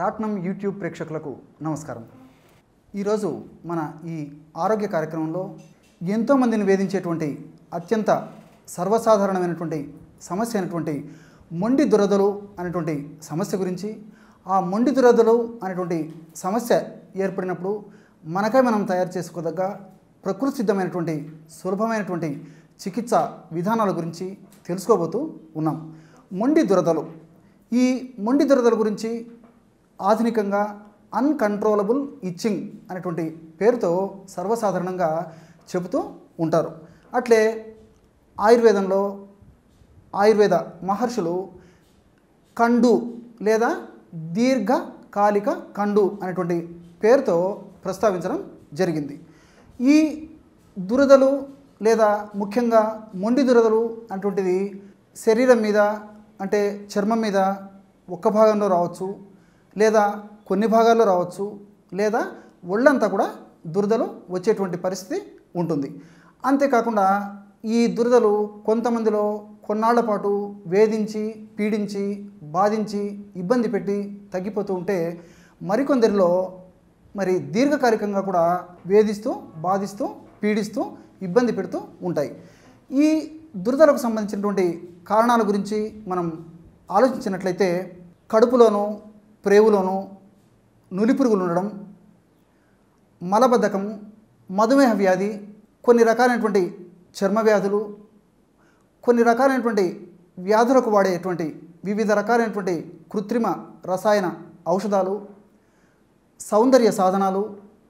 రాట్నం యూట్యూబ్ ప్రేక్షకులకు నమస్కారం ఈరోజు మన ఈ ఆరోగ్య కార్యక్రమంలో ఎంతోమందిని వేధించేటువంటి అత్యంత సర్వసాధారణమైనటువంటి సమస్య అయినటువంటి మొండి దురదలు అనేటువంటి సమస్య గురించి ఆ మొండి దురదలు అనేటువంటి సమస్య ఏర్పడినప్పుడు మనకై మనం తయారు చేసుకోదగ్గ ప్రకృతి సిద్ధమైనటువంటి సులభమైనటువంటి చికిత్స విధానాల గురించి తెలుసుకోబోతూ ఉన్నాం మొండి దురదలు ఈ మొండి దురదల గురించి ఆధునికంగా అన్కంట్రోలబుల్ ఇచ్చింగ్ అనేటువంటి పేరుతో సర్వసాధారణంగా చెబుతూ ఉంటారు అట్లే ఆయుర్వేదంలో ఆయుర్వేద మహర్షులు కండు లేదా దీర్ఘకాలిక కండు అనేటువంటి పేరుతో ప్రస్తావించడం జరిగింది ఈ దురదలు లేదా ముఖ్యంగా మొండి దురదలు అటువంటిది శరీరం మీద అంటే చర్మం మీద ఒక్క భాగంలో రావచ్చు లేదా కొన్ని భాగాల్లో రావచ్చు లేదా ఒళ్ళంతా కూడా దురదలు వచ్చేటువంటి పరిస్థితి ఉంటుంది అంతేకాకుండా ఈ దురదలు కొంతమందిలో కొన్నాళ్ల పాటు వేధించి పీడించి బాధించి ఇబ్బంది పెట్టి తగ్గిపోతూ ఉంటే మరికొందరిలో మరి దీర్ఘకాలికంగా కూడా వేధిస్తూ బాధిస్తూ పీడిస్తూ ఇబ్బంది పెడుతూ ఉంటాయి ఈ దురదలకు సంబంధించినటువంటి కారణాల గురించి మనం ఆలోచించినట్లయితే కడుపులోనూ ప్రేవులోనూ నులిపురుగులు ఉండడం మలబద్ధకం మధుమేహ వ్యాధి కొన్ని రకాలైనటువంటి చర్మ వ్యాధులు కొన్ని రకాలైనటువంటి వ్యాధులకు వాడేటువంటి వివిధ రకాలైనటువంటి కృత్రిమ రసాయన ఔషధాలు సౌందర్య సాధనాలు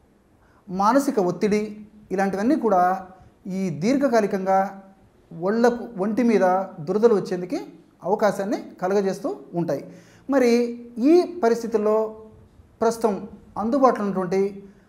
మానసిక ఒత్తిడి ఇలాంటివన్నీ కూడా ఈ దీర్ఘకాలికంగా ఒళ్ళకు ఒంటి మీద దురదలు వచ్చేందుకు అవకాశాన్ని కలుగజేస్తూ ఉంటాయి మరి ఈ పరిస్థితుల్లో ప్రస్తుతం అందుబాటులో ఉన్నటువంటి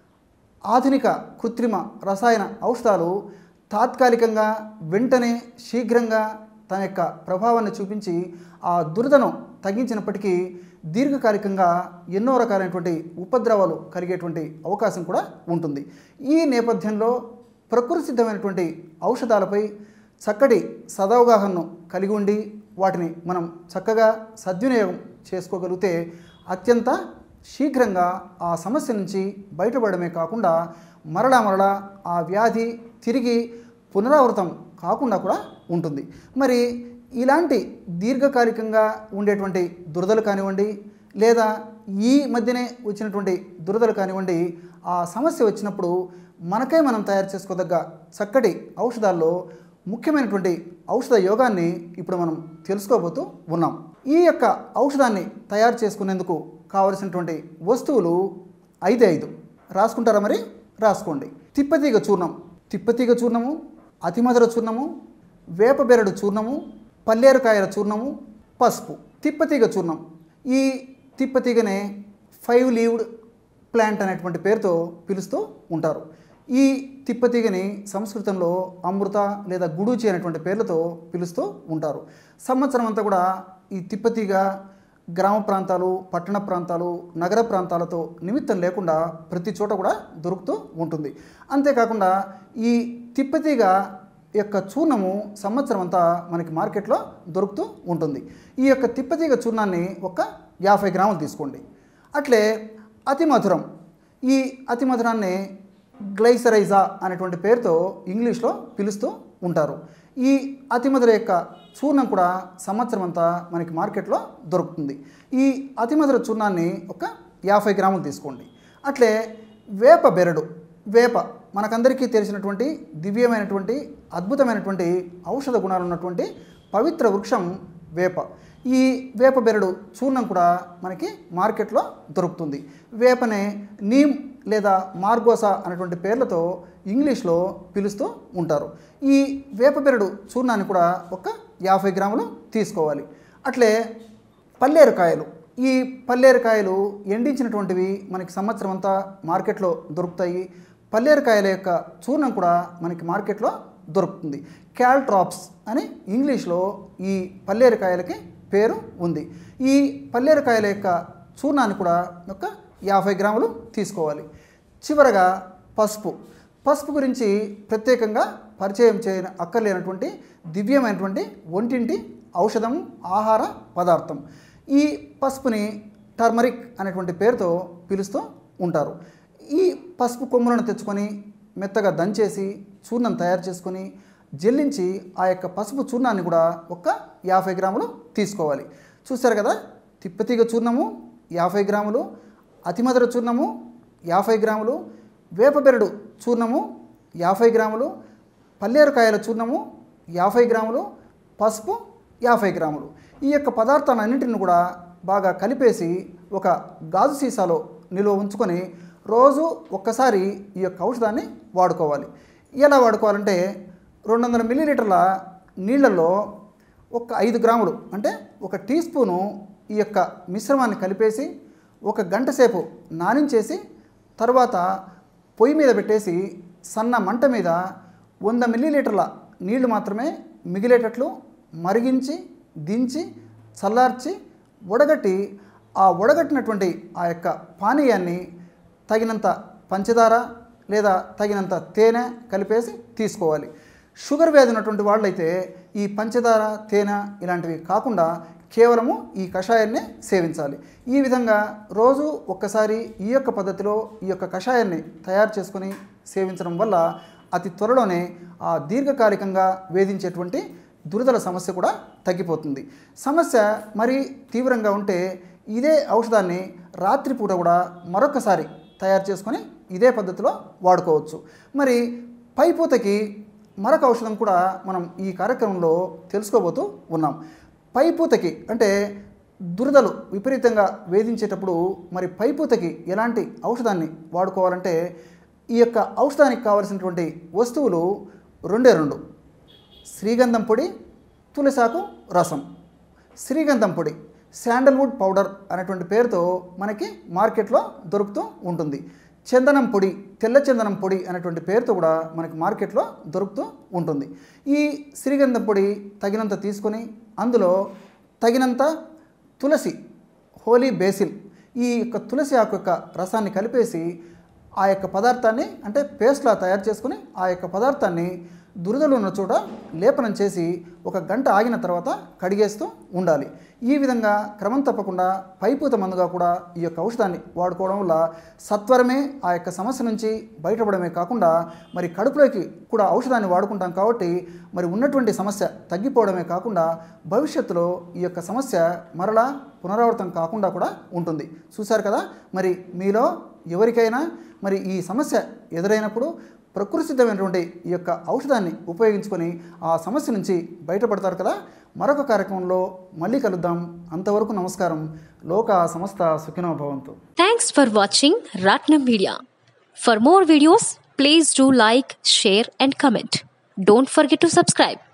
ఆధునిక కృత్రిమ రసాయన ఔషధాలు తాత్కాలికంగా వెంటనే శీఘ్రంగా తన యొక్క ప్రభావాన్ని చూపించి ఆ దురదను తగ్గించినప్పటికీ దీర్ఘకాలికంగా ఎన్నో రకాలైనటువంటి ఉపద్రవాలు కలిగేటువంటి అవకాశం కూడా ఉంటుంది ఈ నేపథ్యంలో ప్రకృతి సిద్ధమైనటువంటి ఔషధాలపై చక్కటి సదవగాహనను కలిగి ఉండి వాటిని మనం చక్కగా సద్వినియోగం చేసుకోగలిగితే అత్యంత శీఘ్రంగా ఆ సమస్య నుంచి బయటపడమే కాకుండా మరలా మరలా ఆ వ్యాధి తిరిగి పునరావృతం కాకుండా కూడా ఉంటుంది మరి ఇలాంటి దీర్ఘకాలికంగా ఉండేటువంటి దురదలు కానివ్వండి లేదా ఈ మధ్యనే వచ్చినటువంటి దురదలు కానివ్వండి ఆ సమస్య వచ్చినప్పుడు మనకై మనం తయారు చేసుకోదగ్గ చక్కటి ఔషధాల్లో ముఖ్యమైనటువంటి ఔషధ యోగాన్ని ఇప్పుడు మనం తెలుసుకోబోతూ ఉన్నాం ఈ యొక్క ఔషధాన్ని తయారు చేసుకునేందుకు కావలసినటువంటి వస్తువులు ఐదు ఐదు రాసుకుంటారా మరి రాసుకోండి తిప్పతీగ చూర్ణం తిప్పతీగ చూర్ణము అతిమధుర చూర్ణము వేపబెరడు చూర్ణము పల్లేరుకాయల చూర్ణము పసుపు తిప్పతీగ చూర్ణం ఈ తిప్పతీగనే ఫైవ్ లీవ్డ్ ప్లాంట్ అనేటువంటి పేరుతో పిలుస్తూ ఉంటారు ఈ తిప్పతీగని సంస్కృతంలో అమృత లేదా గుడూచి అనేటువంటి పేర్లతో పిలుస్తూ ఉంటారు సంవత్సరం అంతా కూడా ఈ తిప్పతీగ గ్రామ ప్రాంతాలు పట్టణ ప్రాంతాలు నగర ప్రాంతాలతో నిమిత్తం లేకుండా ప్రతి చోట కూడా దొరుకుతూ ఉంటుంది అంతేకాకుండా ఈ తిప్పతీగ యొక్క చూర్ణము సంవత్సరం అంతా మనకి మార్కెట్లో దొరుకుతూ ఉంటుంది ఈ యొక్క తిప్పతీగ చూర్ణాన్ని ఒక యాభై గ్రాములు తీసుకోండి అట్లే అతి మధురం ఈ అతి మధురాన్ని గ్లైసరైజా అనేటువంటి పేరుతో ఇంగ్లీష్లో పిలుస్తూ ఉంటారు ఈ అతిమధుర యొక్క చూర్ణం కూడా సంవత్సరం అంతా మనకి మార్కెట్లో దొరుకుతుంది ఈ అతిమధుర చూర్ణాన్ని ఒక యాభై గ్రాములు తీసుకోండి అట్లే వేప బెరడు వేప మనకందరికీ తెలిసినటువంటి దివ్యమైనటువంటి అద్భుతమైనటువంటి ఔషధ గుణాలు ఉన్నటువంటి పవిత్ర వృక్షం వేప ఈ వేప బెరడు చూర్ణం కూడా మనకి మార్కెట్లో దొరుకుతుంది వేపనే నీమ్ లేదా మార్గోసా అనేటువంటి పేర్లతో ఇంగ్లీష్లో పిలుస్తూ ఉంటారు ఈ వేప బెరడు చూర్ణాన్ని కూడా ఒక యాభై గ్రాములు తీసుకోవాలి అట్లే పల్లేరుకాయలు ఈ పల్లేరుకాయలు ఎండించినటువంటివి మనకి సంవత్సరం అంతా మార్కెట్లో దొరుకుతాయి పల్లేరుకాయల యొక్క చూర్ణం కూడా మనకి మార్కెట్లో దొరుకుతుంది క్యాల్ట్రాప్స్ అని ఇంగ్లీష్లో ఈ పల్లేరుకాయలకి పేరు ఉంది ఈ పల్లేరుకాయల యొక్క చూర్ణాన్ని కూడా ఒక యాభై గ్రాములు తీసుకోవాలి చివరగా పసుపు పసుపు గురించి ప్రత్యేకంగా పరిచయం చేయన అక్కర్లేనటువంటి దివ్యమైనటువంటి ఒంటింటి ఔషధం ఆహార పదార్థం ఈ పసుపుని టర్మరిక్ అనేటువంటి పేరుతో పిలుస్తూ ఉంటారు ఈ పసుపు కొమ్ములను తెచ్చుకొని మెత్తగా దంచేసి చూర్ణం తయారు చేసుకొని జల్లించి ఆ యొక్క పసుపు చూర్ణాన్ని కూడా ఒక యాభై గ్రాములు తీసుకోవాలి చూశారు కదా తిప్పతీగ చూర్ణము యాభై గ్రాములు అతిమధుర చూర్ణము యాభై గ్రాములు వేపబెరడు చూర్ణము యాభై గ్రాములు పల్లేరుకాయల చూర్ణము యాభై గ్రాములు పసుపు యాభై గ్రాములు ఈ యొక్క పదార్థాలన్నింటిని కూడా బాగా కలిపేసి ఒక గాజు సీసాలో నిల్వ ఉంచుకొని రోజు ఒక్కసారి ఈ యొక్క ఔషధాన్ని వాడుకోవాలి ఎలా వాడుకోవాలంటే రెండు వందల మిల్లీలీటర్ల నీళ్ళల్లో ఒక ఐదు గ్రాములు అంటే ఒక టీ స్పూను ఈ యొక్క మిశ్రమాన్ని కలిపేసి ఒక గంట సేపు నానించేసి తర్వాత పొయ్యి మీద పెట్టేసి సన్న మంట మీద వంద మిల్లీలీటర్ల నీళ్లు మాత్రమే మిగిలేటట్లు మరిగించి దించి చల్లార్చి వడగట్టి ఆ వడగట్టినటువంటి ఆ యొక్క పానీయాన్ని తగినంత పంచదార లేదా తగినంత తేనె కలిపేసి తీసుకోవాలి షుగర్ వ్యాధి ఉన్నటువంటి వాళ్ళైతే ఈ పంచదార తేనె ఇలాంటివి కాకుండా కేవలము ఈ కషాయాన్ని సేవించాలి ఈ విధంగా రోజు ఒక్కసారి ఈ యొక్క పద్ధతిలో ఈ యొక్క కషాయాన్ని తయారు చేసుకొని సేవించడం వల్ల అతి త్వరలోనే ఆ దీర్ఘకాలికంగా వేధించేటువంటి దురదల సమస్య కూడా తగ్గిపోతుంది సమస్య మరీ తీవ్రంగా ఉంటే ఇదే ఔషధాన్ని రాత్రిపూట కూడా మరొకసారి తయారు చేసుకొని ఇదే పద్ధతిలో వాడుకోవచ్చు మరి పైపూతకి మరొక ఔషధం కూడా మనం ఈ కార్యక్రమంలో తెలుసుకోబోతూ ఉన్నాం పైపూతకి అంటే దురదలు విపరీతంగా వేధించేటప్పుడు మరి పైపూతకి ఎలాంటి ఔషధాన్ని వాడుకోవాలంటే ఈ యొక్క ఔషధానికి కావలసినటువంటి వస్తువులు రెండే రెండు శ్రీగంధం పొడి తులసాకు రసం శ్రీగంధం పొడి శాండల్వుడ్ పౌడర్ అనేటువంటి పేరుతో మనకి మార్కెట్లో దొరుకుతూ ఉంటుంది చందనం పొడి తెల్ల చందనం పొడి అనేటువంటి పేరుతో కూడా మనకి మార్కెట్లో దొరుకుతూ ఉంటుంది ఈ శ్రీగంధం పొడి తగినంత తీసుకొని అందులో తగినంత తులసి హోలీ బేసిల్ ఈ యొక్క తులసి ఆకు యొక్క రసాన్ని కలిపేసి ఆ యొక్క పదార్థాన్ని అంటే పేస్ట్లా తయారు చేసుకుని ఆ యొక్క పదార్థాన్ని దురదలు ఉన్న చోట లేపనం చేసి ఒక గంట ఆగిన తర్వాత కడిగేస్తూ ఉండాలి ఈ విధంగా క్రమం తప్పకుండా పైపూత మందుగా కూడా ఈ యొక్క ఔషధాన్ని వాడుకోవడం వల్ల సత్వరమే ఆ యొక్క సమస్య నుంచి బయటపడమే కాకుండా మరి కడుపులోకి కూడా ఔషధాన్ని వాడుకుంటాం కాబట్టి మరి ఉన్నటువంటి సమస్య తగ్గిపోవడమే కాకుండా భవిష్యత్తులో ఈ యొక్క సమస్య మరలా పునరావృతం కాకుండా కూడా ఉంటుంది చూశారు కదా మరి మీలో ఎవరికైనా మరి ఈ సమస్య ఎదురైనప్పుడు ప్రకృతి సిద్ధమైనటువంటి ఈ యొక్క ఔషధాన్ని ఉపయోగించుకొని ఆ సమస్య నుంచి బయటపడతారు కదా మరొక కార్యక్రమంలో మళ్ళీ కలుద్దాం అంతవరకు నమస్కారం లోక సమస్త సుఖినో భవంతు Thanks for watching Ratnam Media. For more videos, please do like, share, and comment. Don't forget to subscribe.